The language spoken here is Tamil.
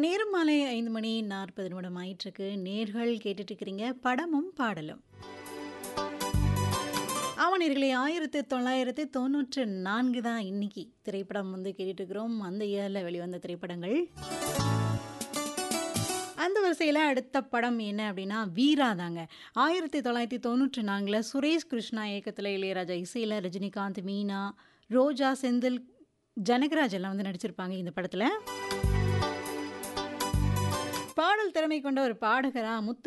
நேரம் மாலை 5 மணி 40 நிமிடம் ஆயிட்டிருக்கு. நேர்கள் கேட்டுட்டு இருக்கிறீங்க படமும் பாடலும். ஆமா நேர்களே 1994 தான் இன்னைக்கு திரைப்படம் வந்து கேட்டுட்டு இருக்கிறோம். அந்த இயர்ல வெளிவந்த திரைப்படங்கள். அந்த வரிசையில அடுத்த படம் என்ன அப்படின்னா, வீரா தாங்க. 1994ல சுரேஷ் கிருஷ்ணா இயக்கத்தில இளையராஜா இசையில ரஜினிகாந்த், மீனா, ரோஜா, செந்தில், ஜனகராஜ் எல்லாம் வந்து நடிச்சிருப்பாங்க இந்த படத்துல. பாடல் திறமை கொண்ட ஒரு பாடகரா முத்து